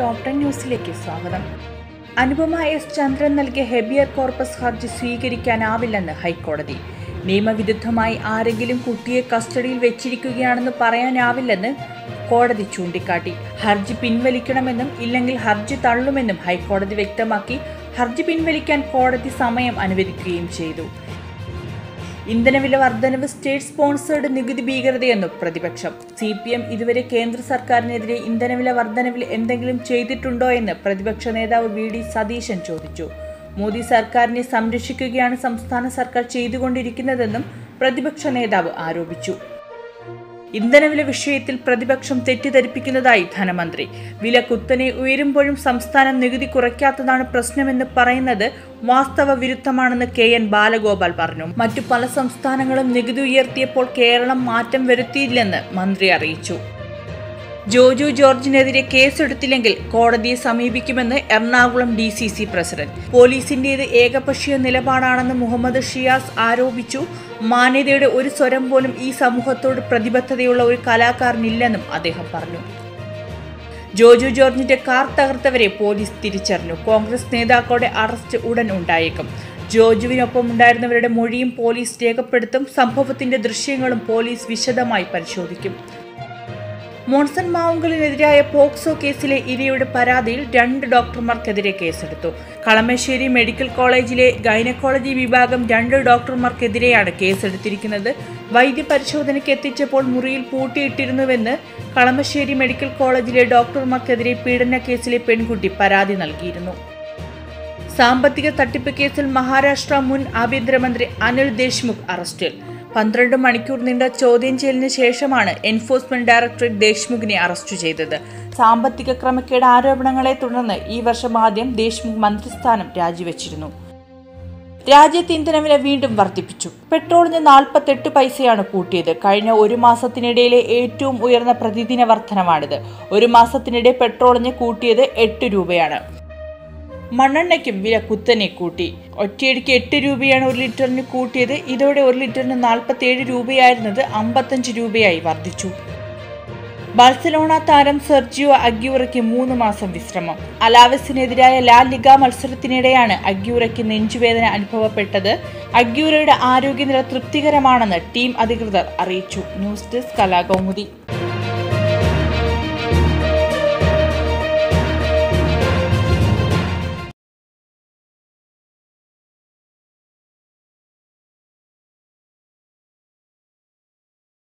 top ten ന്യൂസിലേക്ക് സ്വാഗതം Anupama S ചന്ദ്രൻ നൽകിയ ഹെബിയർ കോർപ്പസ് ഹർജി സ്വീകരിക്കാനാവില്ലെന്ന് ഹൈക്കോടതി നിയമവിരുദ്ധമായി ആരെങ്കിലും കുട്ടിയെ കസ്റ്റഡിയിൽ വെച്ചിരിക്കുകയാണെന്ന് പറയാനാവില്ലെന്ന് കോടതി ചൂണ്ടിക്കാട്ടി ഹർജി പിൻവലിക്കണമെന്നും ഇല്ലെങ്കിൽ ഹർജി തള്ളുമെന്നും ഹൈക്കോടതി വ്യക്തമാക്കി ഹർജി പിൻവലിക്കാൻ കോടതി സമയം അനുവദിക്കുകയും ചെയ്തു ഇന്ധനവില വർധനവ് സ്റ്റേറ്റ് സ്പോൺസേഡ് നികുതി ഭീകരതയെന്നും പ്രതിപക്ഷം സി പി എം ഇതുവരെ കേന്ദ്ര സർക്കാരിനെതിരെ ഇന്ധനവില വർധനവിൽ എന്തെങ്കിലും ചെയ്തിട്ടുണ്ടോ എന്ന് പ്രതിപക്ഷ നേതാവ് വി ഡി സതീശൻ ചോദിച്ചു മോദി സർക്കാരിനെ സംരക്ഷിക്കുകയാണ് സംസ്ഥാന സർക്കാർ ചെയ്തുകൊണ്ടിരിക്കുന്നതെന്നും പ്രതിപക്ഷ നേതാവ് ആരോപിച്ചു ഇന്ധനവില വിഷയത്തിൽ പ്രതിപക്ഷം തെറ്റിദ്ധരിപ്പിക്കുന്നതായി ധനമന്ത്രി വില കുത്തനെ ഉയരുമ്പോഴും സംസ്ഥാനം നികുതി കുറയ്ക്കാത്തതാണ് പ്രശ്നമെന്ന് പറയുന്നത് വാസ്തവ വിരുദ്ധമാണെന്ന് കെ എൻ ബാലഗോപാൽ പറഞ്ഞു മറ്റു പല സംസ്ഥാനങ്ങളും നികുതി ഉയർത്തിയപ്പോൾ കേരളം മാറ്റം വരുത്തിയില്ലെന്ന് മന്ത്രി അറിയിച്ചു ജോജു ജോർജിനെതിരെ കേസെടുത്തില്ലെങ്കിൽ കോടതിയെ സമീപിക്കുമെന്ന് Ernakulam D C C president പോലീസിന്റേത് ഏകപക്ഷീയ നിലപാടാണെന്ന് മുഹമ്മദ് ഷിയാസ് ആരോപിച്ചു മാന്യതയുടെ ഒരു സ്വരം പോലും ഈ സമൂഹത്തോട് പ്രതിബദ്ധതയുള്ള ഒരു കലാകാരനില്ലെന്നും അദ്ദേഹം പറഞ്ഞു ജോജു ജോർജിന്റെ കാർ തകർത്തവരെ പോലീസ് തിരിച്ചറിഞ്ഞു കോൺഗ്രസ് നേതാക്കളുടെ അറസ്റ്റ് ഉടൻ ഉണ്ടായേക്കും ജോജുവിനൊപ്പം ഉണ്ടായിരുന്നവരുടെ മൊഴിയും പോലീസ് രേഖപ്പെടുത്തും സംഭവത്തിന്റെ ദൃശ്യങ്ങളും പോലീസ് വിശദമായി പരിശോധിക്കും മോൺസൺ മാവുങ്കലിനെതിരായ പോക്സോ കേസിലെ ഇരയുടെ പരാതിയിൽ രണ്ട് ഡോക്ടർമാർക്കെതിരെ കേസെടുത്തു കളമശ്ശേരി മെഡിക്കൽ കോളേജിലെ ഗൈനക്കോളജി വിഭാഗം രണ്ട് ഡോക്ടർമാർക്കെതിരെയാണ് കേസെടുത്തിരിക്കുന്നത് വൈദ്യപരിശോധനയ്ക്ക് എത്തിച്ചപ്പോൾ മുറിയിൽ പൂട്ടിയിട്ടിരുന്നുവെന്ന് കളമശ്ശേരി മെഡിക്കൽ കോളേജിലെ ഡോക്ടർമാർക്കെതിരെ പീഡന കേസിലെ പെൺകുട്ടി പരാതി നൽകിയിരുന്നു സാമ്പത്തിക തട്ടിപ്പ് കേസിൽ മഹാരാഷ്ട്ര മുൻ ആഭ്യന്തരമന്ത്രി അനിൽ ദേശ്മുഖ് അറസ്റ്റിൽ പന്ത്രണ്ട് മണിക്കൂർ നീണ്ട ചോദ്യം ചെയ്യലിന് ശേഷമാണ് എൻഫോഴ്സ്മെന്റ് ഡയറക്ടറേറ്റ് ദേശ്മുഖിനെ അറസ്റ്റ് ചെയ്തത് സാമ്പത്തിക ക്രമക്കേട് ആരോപണങ്ങളെ തുടർന്ന് ഈ വർഷം ആദ്യം ദേശ്മുഖ് മന്ത്രിസ്ഥാനം രാജിവെച്ചിരുന്നു രാജ്യത്ത് ഇന്ധനവില വീണ്ടും വർദ്ധിപ്പിച്ചു പെട്രോളിന് നാൽപ്പത്തെട്ട് പൈസയാണ് കൂട്ടിയത് കഴിഞ്ഞ ഒരു മാസത്തിനിടയിലെ ഏറ്റവും ഉയർന്ന പ്രതിദിന വർധനമാണിത് ഒരു മാസത്തിനിടെ പെട്രോളിന് കൂട്ടിയത് എട്ട് രൂപയാണ് മണ്ണെണ്ണയ്ക്കും വില കുത്തനെ കൂട്ടി ഒറ്റയടിക്ക് എട്ട് രൂപയാണ് ഒരു ലിറ്ററിന് കൂട്ടിയത് ഇതോടെ ഒരു ലിറ്ററിന് നാൽപ്പത്തിയേഴ് രൂപയായിരുന്നത് അമ്പത്തഞ്ച് രൂപയായി വർദ്ധിച്ചു ബാഴ്സലോണ താരം സെർജിയോ അഗ്യൂറയ്ക്ക് മൂന്ന് മാസം വിശ്രമം അലാവസിനെതിരായ ലാ ലിഗ മത്സരത്തിനിടെയാണ് അഗ്യൂറയ്ക്ക് നെഞ്ചുവേദന അനുഭവപ്പെട്ടത് അഗ്യൂറയുടെ ആരോഗ്യനില തൃപ്തികരമാണെന്ന് ടീം അധികൃതർ അറിയിച്ചു ന്യൂസ് ഡെസ്ക് കലാകൗമുദി